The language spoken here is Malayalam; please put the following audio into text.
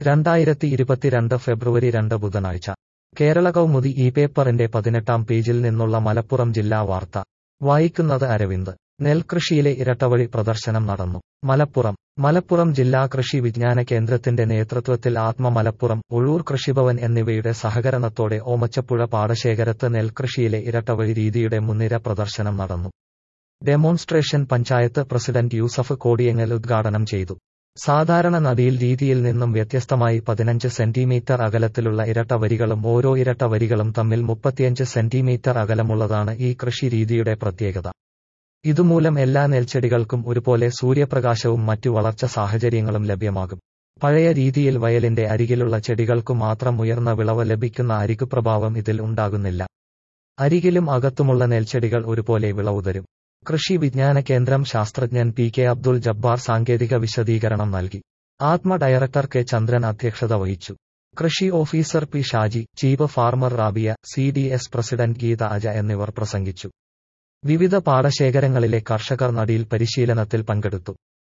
രണ്ടായിരത്തി ഇരുപത്തിരണ്ട് ഫെബ്രുവരി രണ്ട് ബുധനാഴ്ച കേരള കൗമുദി ഈ പേപ്പറിന്റെ പതിനെട്ടാം പേജിൽ നിന്നുള്ള മലപ്പുറം ജില്ലാ വാർത്ത വായിക്കുന്നത് അരവിന്ദ് നെൽകൃഷിയിലെ ഇരട്ടവഴി പ്രദർശനം നടന്നു മലപ്പുറം മലപ്പുറം ജില്ലാ കൃഷി വിജ്ഞാന കേന്ദ്രത്തിന്റെ നേതൃത്വത്തിൽ ആത്മ മലപ്പുറം ഉഴൂർ കൃഷിഭവൻ എന്നിവയുടെ സഹകരണത്തോടെ ഓമച്ചപ്പുഴ പാടശേഖരത്ത് നെൽകൃഷിയിലെ ഇരട്ടവഴി രീതിയുടെ മുൻനിര പ്രദർശനം നടന്നു ഡെമോൺസ്ട്രേഷൻ പഞ്ചായത്ത് പ്രസിഡന്റ് യൂസഫ് കോടിയങ്ങൽ ഉദ്ഘാടനം ചെയ്തു സാധാരണ നദിയിൽ രീതിയിൽ നിന്നും വ്യത്യസ്തമായി പതിനഞ്ച് സെന്റിമീറ്റർ അകലത്തിലുള്ള ഇരട്ട വരികളും ഓരോ ഇരട്ട വരികളും തമ്മിൽ മുപ്പത്തിയഞ്ച് സെന്റിമീറ്റർ അകലമുള്ളതാണ് ഈ കൃഷി രീതിയുടെ പ്രത്യേകത ഇതുമൂലം എല്ലാ നെൽച്ചെടികൾക്കും ഒരുപോലെ സൂര്യപ്രകാശവും മറ്റു വളർച്ച സാഹചര്യങ്ങളും ലഭ്യമാകും പഴയ രീതിയിൽ വയലിന്റെ അരികിലുള്ള ചെടികൾക്കു മാത്രം ഉയർന്ന വിളവ് ലഭിക്കുന്ന അരികുപ്രഭാവം ഇതിൽ ഉണ്ടാകുന്നില്ല അരികിലും അകത്തുമുള്ള നെൽച്ചെടികൾ ഒരുപോലെ വിളവ് തരും കൃഷി വിജ്ഞാന കേന്ദ്രം ശാസ്ത്രജ്ഞൻ പി കെ അബ്ദുൾ ജബ്ബാർ സാങ്കേതിക വിശദീകരണം നൽകി ആത്മ ഡയറക്ടർ കെ ചന്ദ്രൻ അധ്യക്ഷത വഹിച്ചു കൃഷി officer P Shaji chief farmer Rabia C D S president Geetha Aja എന്നിവർ പ്രസംഗിച്ചു വിവിധ പാടശേഖരങ്ങളിലെ കർഷകർ നടിയിൽ പരിശീലനത്തിൽ പങ്കെടുത്തു